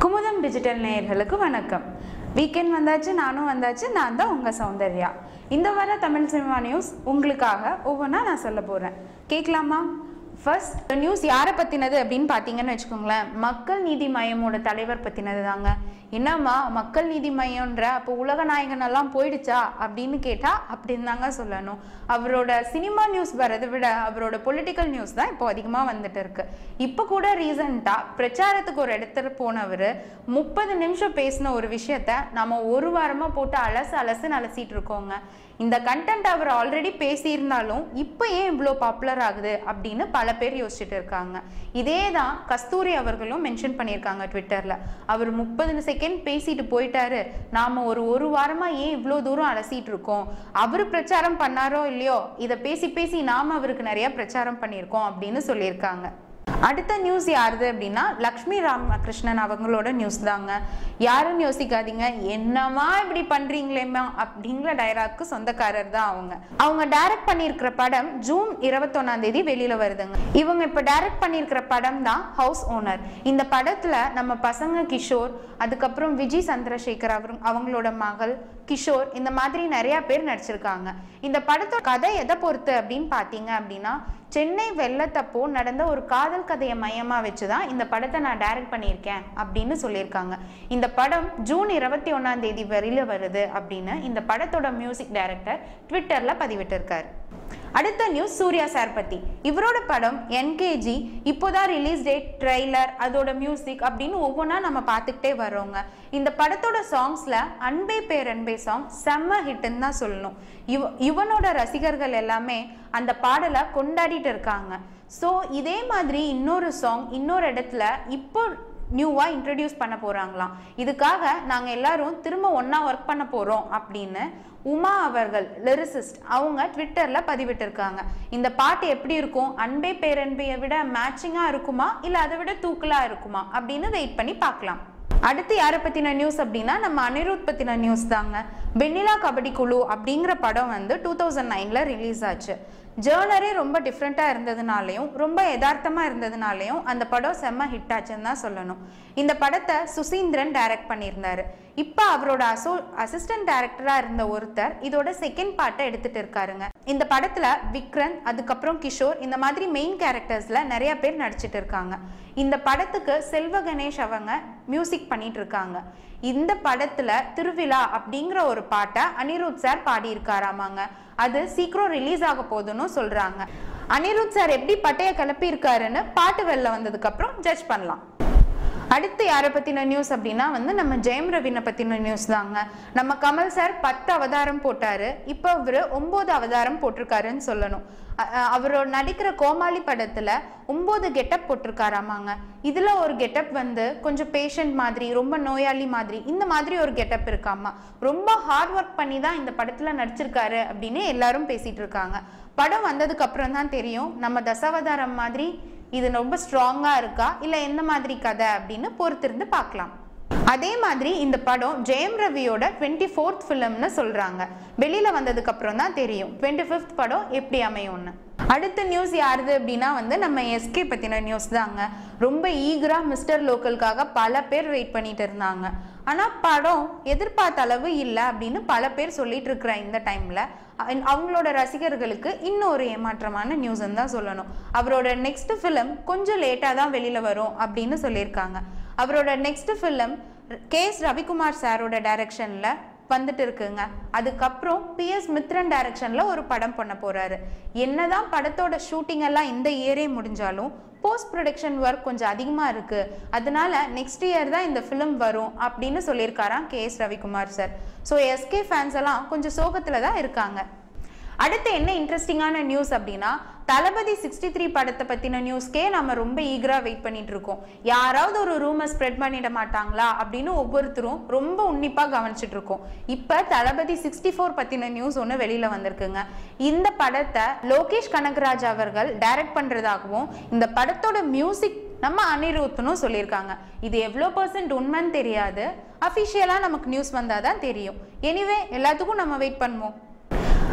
Kumudam digital நேயர்களுக்கு வணக்கம் weekend வந்தாச்சு நானும் வந்தாச்சு நான் தான் உங்கள் சௌந்தர்யா இந்த வார தமிழ் சினிமா நியூஸ் உங்களுக்காக ஒவ்வொன்றா நான் சொல்ல போகிறேன் கேட்கலாமா ஃபர்ஸ்ட் நியூஸ் யாரை பற்றினது அப்படின்னு பார்த்தீங்கன்னு வச்சுக்கோங்களேன் மக்கள் நீதி மையமோட தலைவர் பற்றினது தாங்க என்னம்மா மக்கள் நீதி மையம்ன்ற அப்போ உலக நாயகன் எல்லாம் போயிடுச்சா அப்படின்னு கேட்டால் அப்படின்னு தாங்க சொல்லணும் அவரோட சினிமா நியூஸ் வரதை விட அவரோட பொலிட்டிக்கல் நியூஸ் தான் இப்போ அதிகமாக வந்துட்டு இருக்கு இப்போ கூட ரீசண்டாக பிரச்சாரத்துக்கு ஒரு இடத்துல போனவர் முப்பது நிமிஷம் பேசின ஒரு விஷயத்த நம்ம ஒரு வாரமாக போட்டு அலசு அலசுன்னு அலசிட்டு இருக்கோங்க இந்த கண்டென்ட் அவர் ஆல்ரெடி பேசியிருந்தாலும் இப்போ ஏன் இவ்வளோ பாப்புலர் ஆகுது அப்படின்னு பல பேர் யோசிச்சுட்டு இருக்காங்க இதே தான் கஸ்தூரி அவர்களும் மென்ஷன் பண்ணியிருக்காங்க ட்விட்டரில் அவர் முப்பது செகண்ட் பேசிட்டு போயிட்டாரு நாம் ஒரு ஒரு வாரமாக ஏன் இவ்வளோ தூரம் அலசிட்டு இருக்கோம் அவர் பிரச்சாரம் பண்ணாரோ இல்லையோ இதை பேசி பேசி நாம் அவருக்கு நிறைய பிரச்சாரம் பண்ணியிருக்கோம் அப்படின்னு சொல்லியிருக்காங்க அடுத்த நியூஸ் யாருது அப்படின்னா லக்ஷ்மி ராமகிருஷ்ணன் அவங்களோட நியூஸ் தாங்க யாருன்னு யோசிக்காதீங்க என்னமா இப்படி பண்றீங்களேம்மா அப்படிங்கிற டைராக்கு சொந்தக்காரர் தான் அவங்க அவங்க டைரக்ட் பண்ணியிருக்கிற படம் ஜூன் இருபத்தொன்னாம் தேதி வெளியில வருதுங்க இவங்க இப்ப டைரக்ட் பண்ணியிருக்கிற படம் தான் ஹவுஸ் ஓனர் இந்த படத்துல நம்ம பசங்க கிஷோர் அதுக்கப்புறம் விஜய் சந்திரசேகர் அவர் அவங்களோட மகள் கிஷோர் இந்த மாதிரி நிறைய பேர் நடிச்சிருக்காங்க இந்த படத்தோட கதை எதை பொறுத்து அப்படின்னு பார்த்தீங்க அப்படின்னா சென்னை வெள்ளத்தப்போ நடந்த ஒரு காதல் கதையை மையமாக வச்சு தான் இந்த படத்தை நான் டைரக்ட் பண்ணியிருக்கேன் அப்படின்னு சொல்லியிருக்காங்க இந்த படம் ஜூன் இருபத்தி ஒன்றாம் தேதி வெளியில வருது அப்படின்னு இந்த படத்தோட மியூசிக் டைரக்டர் ட்விட்டரில் பதிவிட்டிருக்காரு அடுத்த நியூஸ் சூர்யா சார் பத்தி இவரோட படம் என்கேஜி இப்போதான் ரிலீஸ் டேட் ட்ரெய்லர் அதோட மியூசிக் அப்படின்னு ஒவ்வொன்றா நம்ம பார்த்துக்கிட்டே வரோங்க இந்த படத்தோட சாங்ஸ்ல அன்பே பேரன்பே சாங் செம்ம ஹிட்னு தான் சொல்லணும் இவ இவனோட ரசிகர்கள் எல்லாமே அந்த பாடலை கொண்டாடிட்டு இருக்காங்க ஸோ இதே மாதிரி இன்னொரு சாங் இன்னொரு இடத்துல இப்போ நியூவாக இன்ட்ரடியூஸ் பண்ண போகிறாங்களாம் இதுக்காக நாங்கள் எல்லாரும் திரும்ப ஒன்றா ஒர்க் பண்ண போகிறோம் அப்படின்னு உமா அவர்கள் லிரிசிஸ்ட் அவங்க ட்விட்டரில் பதிவிட்டிருக்காங்க இந்த பாட்டு எப்படி இருக்கும் அன்பே பேரன்பையை விட மேட்சிங்காக இருக்குமா இல்லை அதை விட தூக்கலாக இருக்குமா அப்படின்னு வெயிட் பண்ணி பார்க்கலாம் அடுத்து யாரை பற்றின நியூஸ் அப்படின்னா நம்ம அனிருத் பற்றின நியூஸ் தாங்க வெண்ணிலா கபடி குழு அப்படிங்கிற படம் வந்து டூ தௌசண்ட் நைனில் ரிலீஸ் ஆச்சு ஜேர்னரே ரொம்ப டிஃப்ரெண்ட்டாக இருந்ததுனாலையும் ரொம்ப யதார்த்தமாக இருந்ததுனாலையும் அந்த படம் செம்ம ஹிட் ஆச்சுன்னு தான் சொல்லணும் இந்த படத்தை சுசீந்திரன் டைரக்ட் பண்ணியிருந்தாரு இப்போ அவரோட அசோ அசிஸ்டன்ட் டைரக்டராக இருந்த ஒருத்தர் இதோட செகண்ட் பார்ட்டை எடுத்துட்டு இருக்காருங்க இந்த படத்தில் விக்ரந்த் அதுக்கப்புறம் கிஷோர் இந்த மாதிரி மெயின் கேரக்டர்ஸில் நிறைய பேர் நடிச்சிட்டு இருக்காங்க இந்த படத்துக்கு செல்வ கணேஷ் அவங்க மியூசிக் பண்ணிட்டு இருக்காங்க இந்த படத்துல திருவிழா அப்படிங்கிற ஒரு பாட்டை அனிருத் சார் பாடியிருக்காராமாங்க அது சீக்கிரம் ரிலீஸ் ஆக போகுதுன்னு சொல்றாங்க அனிருத் சார் எப்படி பட்டைய கிளப்பி இருக்காருன்னு பாட்டு வெளில வந்ததுக்கு அப்புறம் ஜட்ஜ் பண்ணலாம் அடுத்து யாரை பற்றின நியூஸ் அப்படின்னா வந்து நம்ம ஜெயம் ரவினை பற்றின நியூஸ் தாங்க நம்ம கமல் சார் பத்து அவதாரம் போட்டார் இப்போ அவர் ஒம்பது அவதாரம் போட்டிருக்காருன்னு சொல்லணும் அ- அ- அவரோட நடிக்கிற கோமாளி படத்தில் ஒம்பது கெட்டப் போட்டிருக்காராமாங்க இதில் ஒரு கெட்டப் வந்து கொஞ்சம் பேஷண்ட் மாதிரி ரொம்ப நோயாளி மாதிரி இந்த மாதிரி ஒரு கெட்டப் இருக்காமா ரொம்ப ஹார்ட் ஒர்க் பண்ணி தான் இந்த படத்தில் நடிச்சிருக்காரு அப்படின்னு எல்லாரும் பேசிட்டு இருக்காங்க படம் வந்ததுக்கு அப்புறம் தான் தெரியும் நம்ம தசாவதாரம் மாதிரி இது ரொம்ப ஸ்ட்ராங்காக இருக்கா இல்லை எந்த மாதிரி கதை அப்படின்னு பொறுத்திருந்து பார்க்கலாம் அதே மாதிரி இந்த படம் ஜெயம் ரவியோட டுவெண்ட்டி ஃபோர்த் ஃபிலிம்னு சொல்கிறாங்க வெளியில் வந்ததுக்கு அப்புறம் தான் தெரியும் டுவெண்ட்டி ஃபிஃப்த் படம் எப்படி அமையும்னு அடுத்த நியூஸ் யாருது அப்படின்னா வந்து நம்ம எஸ்கே பற்றின நியூஸ் தாங்க ரொம்ப ஈகராக மிஸ்டர் லோக்கலுக்காக பல பேர் வெயிட் பண்ணிட்டு இருந்தாங்க ஆனால் படம் எதிர்பார்த்த அளவு இல்லை அப்படின்னு பல பேர் சொல்லிட்டு இருக்கிற இந்த டைமில் அவங்களோட ரசிகர்களுக்கு இன்னும் ஒரு ஏமாற்றமான நியூஸ்ன்னு தான் சொல்லணும் அவரோட நெக்ஸ்ட் ஃபிலிம் கொஞ்சம் லேட்டாக தான் வெளியில் வரும் அப்படின்னு சொல்லியிருக்காங்க அவரோட next film K S Ravikumar சாரோட டைரக்ஷனில் வந்துட்டு இருக்குங்க அதுக்கப்புறம் பிஎஸ் மித்ரன் டைரக்ஷனில் ஒரு படம் பண்ண போகிறாரு என்னதான் படத்தோட ஷூட்டிங் எல்லாம் இந்த இயரே முடிஞ்சாலும் போஸ்ட் ப்ரொடக்ஷன் ஒர்க் கொஞ்சம் அதிகமாக இருக்குது அதனால நெக்ஸ்ட் இயர் தான் இந்த ஃபிலிம் வரும் அப்படின்னு சொல்லியிருக்காராம் K S Ravikumar sir so SK fans எல்லாம் கொஞ்சம் சோகத்தில் தான் இருக்காங்க அடுத்து என்ன இன்ட்ரெஸ்டிங்கான நியூஸ் அப்படின்னா தளபதி சிக்ஸ்டி த்ரீ படத்தை பற்றின நியூஸ்க்கே நம்ம ரொம்ப ஈகராக வெயிட் பண்ணிட்டு இருக்கோம் யாராவது ஒரு ரூமர் ஸ்ப்ரெட் பண்ணிட மாட்டாங்களா அப்படின்னு ஒவ்வொருத்தரும் ரொம்ப உன்னிப்பாக கவனிச்சிட்டு இருக்கோம் இப்போ தளபதி சிக்ஸ்டி ஃபோர் பற்றின நியூஸ் ஒன்று வெளியில் வந்திருக்குங்க இந்த படத்தை லோகேஷ் கனகராஜ் அவர்கள் டைரக்ட் பண்ணுறதாகவும் இந்த படத்தோட மியூசிக் நம்ம அனிருத்னும் சொல்லியிருக்காங்க இது எவ்வளோ பர்சன்ட் உண்மைன்னு தெரியாது அஃபிஷியலாக நமக்கு நியூஸ் வந்தால் தான் தெரியும் எனிவே எல்லாத்துக்கும் நம்ம வெயிட் பண்ணுவோம்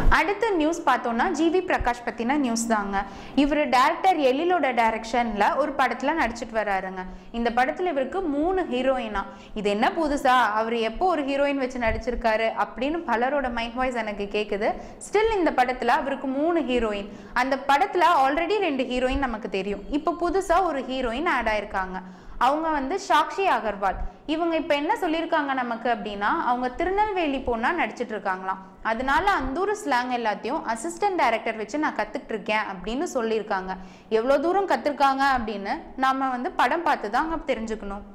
அடுத்த நியூஸ் பார்த்தோம்னா ஜிவி பிரகாஷ் பற்றின நியூஸ் தாங்க இவர் டேரக்டர் எழிலோட டைரக்ஷனில் ஒரு படத்தில் நடிச்சிட்டு வராருங்க இந்த படத்தில் இவருக்கு மூணு ஹீரோயினா இது என்ன புதுசா அவர் எப்போ ஒரு ஹீரோயின் வச்சு நடிச்சிருக்காரு அப்படின்னு பலரோட மைண்ட் வாய்ஸ் எனக்கு கேட்குது ஸ்டில் இந்த படத்தில் அவருக்கு மூணு ஹீரோயின் அந்த படத்தில் ஆல்ரெடி ரெண்டு ஹீரோயின் நமக்கு தெரியும் இப்போ புதுசாக ஒரு ஹீரோயின் ஆட் ஆயிருக்காங்க அவங்க வந்து சாக்ஷி அகர்வால் இவங்க இப்போ என்ன சொல்லியிருக்காங்க நமக்கு அப்படின்னா அவங்க திருநெல்வேலி பொண்ணா நடிச்சிட்டு இருக்காங்களாம் அதனால அந்த ஒரு ஸ்லாங் எல்லாத்தையும் அசிஸ்டன்ட் டைரக்டர் வச்சு நான் கத்துக்கிட்டு இருக்கேன் அப்படின்னு சொல்லியிருக்காங்க எவ்வளோ தூரம் கத்துருக்காங்க அப்படின்னு நாம வந்து படம் பார்த்து தான் தெரிஞ்சுக்கணும்